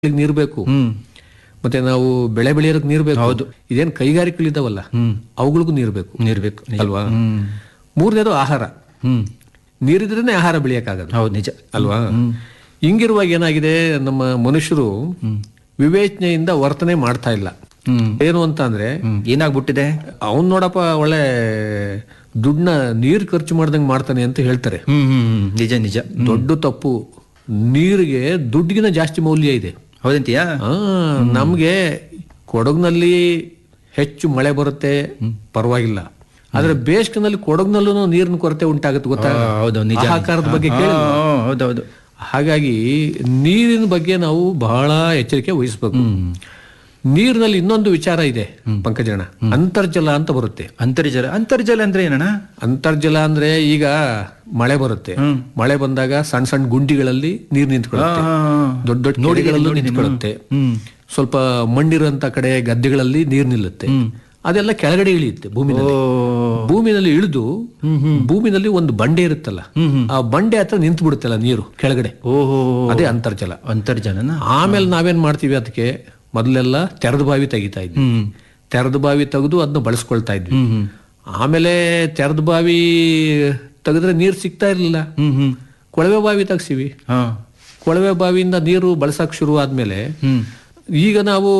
ನೀರ್ ಬೇಕು ಹ್ಮ್ ಮತ್ತೆ ನಾವು ಬೆಳೆ ಬೆಳೆಯೋದಕ್ಕೆ ನೀರ್ ಬೇಕು ಹೌದು. ಇದೇನ್ ಕೈಗಾರಿಕೆಗಳಿದಾವಲ್ಲ ಹ್ಮ್ ಅವುಗಳಿಗೂ ನೀರ್ ಬೇಕು ನೀರ್ ಬೇಕು ನಿಜ. ಅಲ್ವಾ ಹ್ಮ್ ಮೂರನೇದು ಆಹಾರ ಹ್ಮ್ ನೀರಿದ್ರೇನೆ ಆಹಾರ ಬೆಳೆಯಕ್ಕಾಗದು ಹೌದು ನಿಜ ಅಲ್ವಾ ಹಿಂಗಿರುವಾಗ ಏನಾಗಿದೆ ನಮ್ಮ ಮನುಷ್ಯರು ವಿವೇಚನೆಯಿಂದ ವರ್ತನೆ ಮಾಡ್ತಾ ಇಲ್ಲ ಹ್ಮ್ ಏನು ಅಂತ ಅಂದ್ರೆ ಹ್ಮ್ ಏನಾಗ್ಬಿಟ್ಟಿದೆ ಅವನ್ ನೋಡಪ್ಪ ಒಳ್ಳೆ ದುಡ್ಡನ್ನ ನೀರ್ ಖರ್ಚು ಮಾಡ್ದಂಗ್ ಮಾಡ್ತಾನೆ ಅಂತ ಹೇಳ್ತಾರೆ ಹ್ಮ್ ಹ್ಮ್ ಹ್ಮ್ ನಿಜ ನಿಜ ದೊಡ್ಡ ತಪ್ಪು ನೀರಿಗೆ ದುಡ್ಡಿಗಿನ ಜಾಸ್ತಿ ಮೌಲ್ಯ ಇದೆ ಹೌದಂತೀಯಾ ಆ, ನಮ್ಗೆ ಕೊಡಗಿನಲ್ಲಿ ಹೆಚ್ಚು ಮಳೆ ಬರುತ್ತೆ ಪರವಾಗಿಲ್ಲ ಆದ್ರೆ ಬೇಸಿಗೆನಲ್ಲಿ ಕೊಡಗಿನಲ್ಲೂ ನೀರಿನ ಕೊರತೆ ಉಂಟಾಗುತ್ತೆ ಗೊತ್ತಾ ಆ, ಹೌದು ನಿಜ ಆಹಾಕಾರದ ಬಗ್ಗೆ ಕೇಳಿ ಹೌದೌದು ಹಾಗಾಗಿ ನೀರಿನ ಬಗ್ಗೆ ನಾವು ಬಹಳ ಎಚ್ಚರಿಕೆ ವಹಿಸಬೇಕು ನೀರಿನಲ್ಲಿ ಇನ್ನೊಂದು ವಿಚಾರ ಇದೆ ಪಂಕಜಣ್ಣ ಅಂತರ್ಜಲ ಅಂತ ಬರುತ್ತೆ ಅಂತರ್ಜಲ ಅಂತರ್ಜಲ ಅಂದ್ರೆ ಏನಣ್ಣ ಅಂತರ್ಜಲ ಅಂದ್ರೆ ಈಗ ಮಳೆ ಬರುತ್ತೆ ಮಳೆ ಬಂದಾಗ ಸಣ್ಣ ಸಣ್ಣ ಗುಂಡಿಗಳಲ್ಲಿ ನೀರು ನಿಂತ್ಕೊಳ್ಳುತ್ತೆ ದೊಡ್ಡ ದೊಡ್ಡ ನೋಡಿಗಳಲ್ಲೂ ನಿಂತ್ಕೊಳ್ಳುತ್ತೆ ಹ್ಮ್ ಸ್ವಲ್ಪ ಮಣ್ಣಿರುವಂತ ಕಡೆ ಗದ್ದೆಗಳಲ್ಲಿ ನೀರು ನಿಲ್ಲುತ್ತೆ ಅದೆಲ್ಲ ಕೆಳಗಡೆ ಇಳಿಯುತ್ತೆ ಭೂಮಿನಲ್ಲಿ ಓ ಭೂಮಿನಲ್ಲಿ ಇಳಿದು ಭೂಮಿನಲ್ಲಿ ಒಂದು ಬಂಡೆ ಇರುತ್ತಲ್ಲ ಆ ಬಂಡೆ ಹತ್ರ ನಿಂತು ಬಿಡುತ್ತಲ್ಲ ನೀರು ಕೆಳಗಡೆ ಓಹೋ ಅದೇ ಅಂತರ್ಜಲ ಅಂತರ್ಜಲನ ಆಮೇಲೆ ನಾವೇನ್ ಮಾಡ್ತೀವಿ ಅದಕ್ಕೆ ಮೊದಲೆಲ್ಲ ತೆರೆದ ಬಾವಿ ತೆಗಿತಾ ಇದ್ವಿ ಹ್ಮ್ ತೆರೆದ ಬಾವಿ ತೆಗೆದು ಅದನ್ನ ಬಳಸ್ಕೊಳ್ತಾ ಇದ್ವಿ ಹ್ಮ್ ಹ್ಮ್ ಆಮೇಲೆ ತೆರೆದ ಬಾವಿ ತೆಗೆದ್ರೆ ನೀರು ಸಿಗ್ತಾ ಇರಲಿಲ್ಲ ಹ್ಮ್ ಹ್ಮ್ ಕೊಳವೆ ಬಾವಿ ತೆಗ್ಸಿವಿ ಹಾ ಕೊಳವೆ ಬಾವಿಯಿಂದ ನೀರು ಬಳಸಕ್ ಶುರು ಆದ್ಮೇಲೆ ಹ್ಮ್ ಈಗ ನಾವು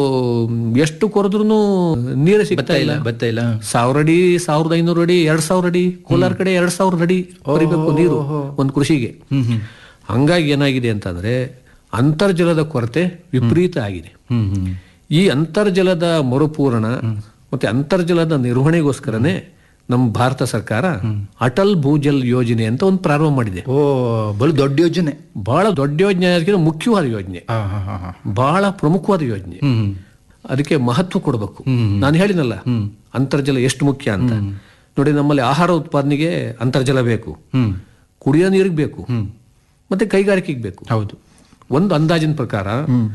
ಎಷ್ಟು ಕೊರೆದ್ರು ನೀರೇ ಸಿಗ್ತಾ ಇಲ್ಲ ಬತ್ತ ಇಲ್ಲ ಸಾವಿರ ಅಡಿ ಸಾವಿರದ ಐನೂರು ಅಡಿ ಎರಡ್ ಸಾವಿರ ಅಡಿ ಕೋಲಾರ ಕಡೆ ಎರಡ್ ಸಾವಿರ ಅಡಿ ಕೊರಿಬೇಕು ನೀರು ಒಂದು ಕೃಷಿಗೆ ಹ್ಮ್ ಹ್ಮ್ ಹಂಗಾಗಿ ಏನಾಗಿದೆ ಅಂತಂದ್ರೆ ಅಂತರ್ಜಲದ ಕೊರತೆ ವಿಪರೀತ ಆಗಿದೆ ಹ್ಮ್ ಹ್ಮ್ ಈ ಅಂತರ್ಜಲದ ಮರುಪೂರಣ ಮತ್ತೆ ಅಂತರ್ಜಲದ ನಿರ್ವಹಣೆಗೋಸ್ಕರನೇ ನಮ್ಮ ಭಾರತ ಸರ್ಕಾರ ಅಟಲ್ ಭೂಜಲ್ ಯೋಜನೆ ಅಂತ ಒಂದು ಪ್ರಾರಂಭ ಮಾಡಿದೆ ಓ ಬಲು ದೊಡ್ಡ ಯೋಜನೆ ಬಹಳ ದೊಡ್ಡ ಯೋಜನೆ ಅದಕ್ಕಿಂತ ಮುಖ್ಯವಾದ ಯೋಜನೆ ಹಾ ಹಾ ಹಾ ಹಾ ಬಹಳ ಪ್ರಮುಖವಾದ ಯೋಜನೆ ಹ್ಮ್ ಹ್ಮ್ ಅದಕ್ಕೆ ಮಹತ್ವ ಕೊಡಬೇಕು ನಾನು ಹೇಳಿನಲ್ಲ ಅಂತರ್ಜಲ ಎಷ್ಟು ಮುಖ್ಯ ಅಂತ ನೋಡಿ ನಮ್ಮಲ್ಲಿ ಆಹಾರ ಉತ್ಪಾದನೆಗೆ ಅಂತರ್ಜಲ ಬೇಕು ಹ್ಮ್ ಕುಡಿಯೋ ನೀರಿಗೆ ಬೇಕು ಮತ್ತೆ ಕೈಗಾರಿಕೆಗೆ ಬೇಕು ಹೌದು ಒಂದು ಅಂದಾಜಿನ ಪ್ರಕಾರ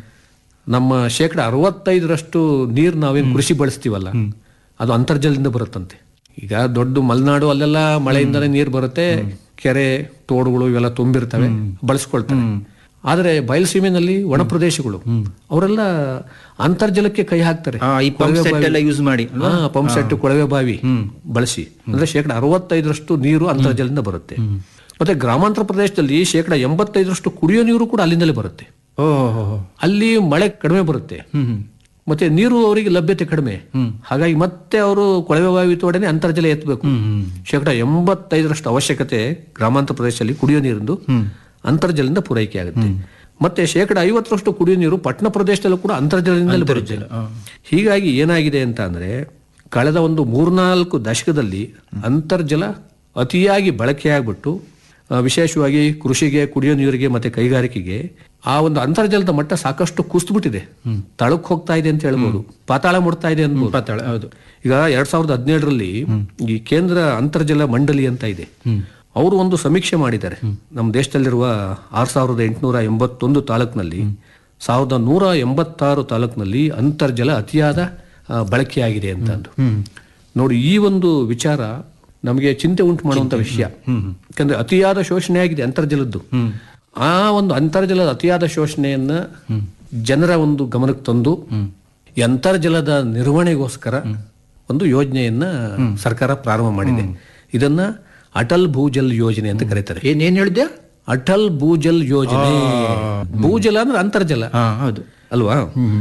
ನಮ್ಮ ಶೇಕಡ ಅರವತ್ತೈದರಷ್ಟು ನೀರು ನಾವೇನು ಕೃಷಿ ಬಳಸ್ತೀವಲ್ಲ ಅದು ಅಂತರ್ಜಲದಿಂದ ಬರುತ್ತಂತೆ ಈಗ ದೊಡ್ಡ ಮಲೆನಾಡು ಅಲ್ಲೆಲ್ಲ ಮಳೆಯಿಂದನೇ ನೀರು ಬರುತ್ತೆ ಕೆರೆ ತೋಡುಗಳು ಇವೆಲ್ಲ ತುಂಬಿರ್ತವೆ ಬಳಸ್ಕೊಳ್ತಾರೆ ಆದ್ರೆ ಬಯಲುಸೀಮೆನಲ್ಲಿ ಒಣ ಪ್ರದೇಶಗಳು ಅವರೆಲ್ಲ ಅಂತರ್ಜಲಕ್ಕೆ ಕೈ ಹಾಕ್ತಾರೆ ಆ, ಈ ಪಂಪ್ ಸೆಟ್ ಎಲ್ಲ ಯೂಸ್ ಮಾಡಿ ಹಾ ಪಂಪ್ ಸೆಟ್ ಕೊಳವೆ ಬಾವಿ ಬಳಸಿ ಅಂದ್ರೆ ಶೇಕಡ ಅರವತ್ತೈದರಷ್ಟು ನೀರು ಅಂತರ್ಜಲದಿಂದ ಬರುತ್ತೆ ಮತ್ತೆ ಗ್ರಾಮಾಂತರ ಪ್ರದೇಶದಲ್ಲಿ ಶೇಕಡ ಎಂಬತ್ತೈದರಷ್ಟು ಕುಡಿಯೋ ನೀರು ಕೂಡ ಅಲ್ಲಿಂದಲೇ ಬರುತ್ತೆ ಓ ಹೋ ಹೋ ಅಲ್ಲಿ ಮಳೆ ಕಡಿಮೆ ಬರುತ್ತೆ ಹ್ಮ್ ಹ್ಮ್ ಮತ್ತೆ ನೀರು ಅವರಿಗೆ ಲಭ್ಯತೆ ಕಡಿಮೆ ಹಾಗಾಗಿ ಮತ್ತೆ ಅವರು ಕೊಳವೆ ಬಾವಿ ತೋಡನೆ ಅಂತರ್ಜಲ ಎತ್ತಬೇಕು ಹ್ಮ್ ಶೇಕಡ ಎಂಬತ್ತೈದರಷ್ಟು ಅವಶ್ಯಕತೆ ಗ್ರಾಮಾಂತರ ಪ್ರದೇಶದಲ್ಲಿ ಕುಡಿಯೋ ನೀರಿಂದು ಅಂತರ್ಜಲದಿಂದ ಪೂರೈಕೆ ಆಗುತ್ತೆ ಮತ್ತೆ ಶೇಕಡ ಐವತ್ತರಷ್ಟು ಕುಡಿಯೋ ನೀರು ಪಟ್ಟಣ ಪ್ರದೇಶದಲ್ಲೂ ಕೂಡ ಅಂತರ್ಜಲದಿಂದಲೇ ಬರುತ್ತೆ ಹೀಗಾಗಿ ಏನಾಗಿದೆ ಅಂತ ಅಂದ್ರೆ ಕಳೆದ ಒಂದು ಮೂರ್ನಾಲ್ಕು ದಶಕದಲ್ಲಿ ಅಂತರ್ಜಲ ಅತಿಯಾಗಿ ಬಳಕೆಯಾಗ್ಬಿಟ್ಟು ಆ, ವಿಶೇಷವಾಗಿ ಕೃಷಿಗೆ ಕುಡಿಯೋ ನೀರಿಗೆ ಮತ್ತೆ ಕೈಗಾರಿಕೆಗೆ ಆ ಒಂದು ಅಂತರ್ಜಲದ ಮಟ್ಟ ಸಾಕಷ್ಟು ಕುಸಿದ್ಬಿಟ್ಟಿದೆ ತಳಕ್ ಹೋಗ್ತಾ ಇದೆ ಅಂತ ಹೇಳ್ಬೋದು ಪಾತಾಳ ಮುಡ್ತಾ ಇದೆ ಅನ್ಬೋದು ಪಾತಾಳ ಹೌದು ಈಗ ಎರಡ್ ಸಾವಿರದ ಹದಿನೇಳರಲ್ಲಿ ಈ ಕೇಂದ್ರ ಅಂತರ್ಜಲ ಮಂಡಳಿ ಅಂತ ಇದೆ ಅವರು ಒಂದು ಸಮೀಕ್ಷೆ ಮಾಡಿದ್ದಾರೆ ನಮ್ಮ ದೇಶದಲ್ಲಿರುವ ಆರ್ ಸಾವಿರದ ಎಂಟುನೂರ ಎಂಬತ್ತೊಂದು ತಾಲೂಕಿನಲ್ಲಿ ಸಾವಿರದ ನೂರ ಎಂಬತ್ತಾರು ತಾಲೂಕಿನಲ್ಲಿ ಅಂತರ್ಜಲ ಅತಿಯಾದ ಆ, ಬಳಕೆಯಾಗಿದೆ ಅಂತ ಅಂದು ನೋಡಿ ಈ ಒಂದು ವಿಚಾರ ನಮಗೆ ಚಿಂತೆ ಉಂಟು ಮಾಡುವಂತ ವಿಷಯ ಯಾಕಂದ್ರೆ ಅತಿಯಾದ ಶೋಷಣೆ ಆಗಿದೆ ಅಂತರ್ಜಲದ್ದು ಆ ಒಂದು ಅಂತರ್ಜಲದ ಅತಿಯಾದ ಶೋಷಣೆಯನ್ನ ಜನರ ಒಂದು ಗಮನಕ್ಕೆ ತಂದು ಈ ಅಂತರ್ಜಲದ ನಿರ್ವಹಣೆಗೋಸ್ಕರ ಒಂದು ಯೋಜನೆಯನ್ನ ಸರ್ಕಾರ ಪ್ರಾರಂಭ ಮಾಡಿದೆ ಇದನ್ನ ಅಟಲ್ ಭೂಜಲ್ ಯೋಜನೆ ಅಂತ ಕರೀತಾರೆ ಏನ್ ಏನ್ ಹೇಳಿದ್ಯಾ ಅಟಲ್ ಭೂಜಲ್ ಯೋಜನೆ ಭೂಜಲ ಅಂದ್ರೆ ಅಂತರ್ಜಲ ಹಾ ಹೌದು ಅಲ್ವಾ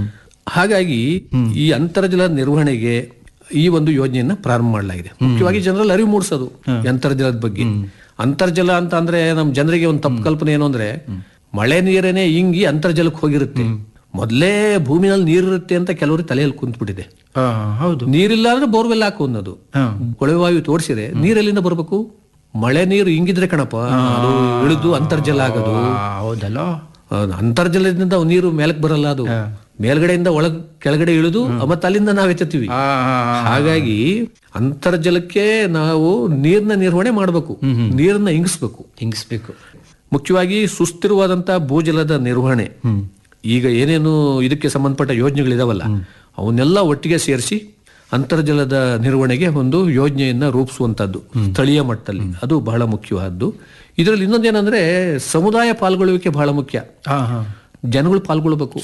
ಹಾಗಾಗಿ ಈ ಅಂತರ್ಜಲ ನಿರ್ವಹಣೆಗೆ ಈ ಒಂದು ಯೋಜನೆಯನ್ನ ಪ್ರಾರಂಭ ಮಾಡಲಾಗಿದೆ ಮುಖ್ಯವಾಗಿ ಜನರಲ್ಲಿ ಅರಿವು ಮೂಡಿಸೋದು ಈ ಅಂತರ್ಜಲದ ಬಗ್ಗೆ ಅಂತರ್ಜಲ ಅಂತ ಅಂದ್ರೆ ನಮ್ ಜನರಿಗೆ ಒಂದು ತಪ್ಪು ಕಲ್ಪನೆ ಏನು ಅಂದ್ರೆ ಮಳೆ ನೀರೇನೆ ಹಿಂಗಿ ಅಂತರ್ಜಲಕ್ಕೆ ಹೋಗಿರುತ್ತೆ ಮೊದಲೇ ಭೂಮಿನಲ್ಲಿ ನೀರಿರುತ್ತೆ ಅಂತ ಕೆಲವರು ತಲೆಯಲ್ಲಿ ಕುಂತ್ಬಿಟ್ಟಿದೆ ಹಾ ಹೌದು ನೀರಿಲ್ಲ ಅಂದ್ರೆ ಬೋರ್ವೆಲ್ ಹಾಕು ಅನ್ನೋದು ಹಾ ಕೊಳವೆ ಬಾವಿ ತೋರಿಸಿದೆ ನೀರೆಲ್ಲಿಂದ ಬರ್ಬೇಕು ಮಳೆ ನೀರು ಹಿಂಗಿದ್ರೆ ಕಣಪ್ಪ ಅದು ಇಳಿದು ಅಂತರ್ಜಲ ಆಗೋದು ಆ, ಹೌದಲ್ಲ ಆ, ಅಂತರ್ಜಲದಿಂದ ನೀರು ಮೇಲಕ್ಕೆ ಬರಲ್ಲ ಅದು ಮೇಲ್ಗಡೆಯಿಂದ ಒಳಗ್ ಕೆಳಗಡೆ ಇಳಿದು ಮತ್ತೆ ಅಲ್ಲಿಂದ ನಾವ್ ಎತ್ತುತ್ತೀವಿ ಆ, ಆ, ಆ. ಹಾಗಾಗಿ ಅಂತರ್ಜಲಕ್ಕೆ ನಾವು ನೀರಿನ ನಿರ್ವಹಣೆ ಮಾಡಬೇಕು ನೀರನ್ನ ಇಂಗಿಸ್ಬೇಕು ಹಿಂಗಿಸ್ಬೇಕು ಮುಖ್ಯವಾಗಿ ಸುಸ್ಥಿರವಾದಂತ ಭೂಜಲದ ನಿರ್ವಹಣೆ ಈಗ ಏನೇನು ಇದಕ್ಕೆ ಸಂಬಂಧಪಟ್ಟ ಯೋಜನೆಗಳಿದಾವಲ್ಲ ಅವನ್ನೆಲ್ಲ ಒಟ್ಟಿಗೆ ಸೇರಿಸಿ ಅಂತರ್ಜಲದ ನಿರ್ವಹಣೆಗೆ ಒಂದು ಯೋಜನೆಯನ್ನ ರೂಪಿಸುವಂತದ್ದು ಸ್ಥಳೀಯ ಮಟ್ಟದಲ್ಲಿ ಅದು ಬಹಳ ಮುಖ್ಯವಾದ್ದು ಇದರಲ್ಲಿ ಇನ್ನೊಂದೇನಂದ್ರೆ ಸಮುದಾಯ ಪಾಲ್ಗೊಳ್ಳುವಿಕೆ ಬಹಳ ಮುಖ್ಯ ಹಾ ಹಾ ಜನಗಳು ಪಾಲ್ಗೊಳ್ಬೇಕು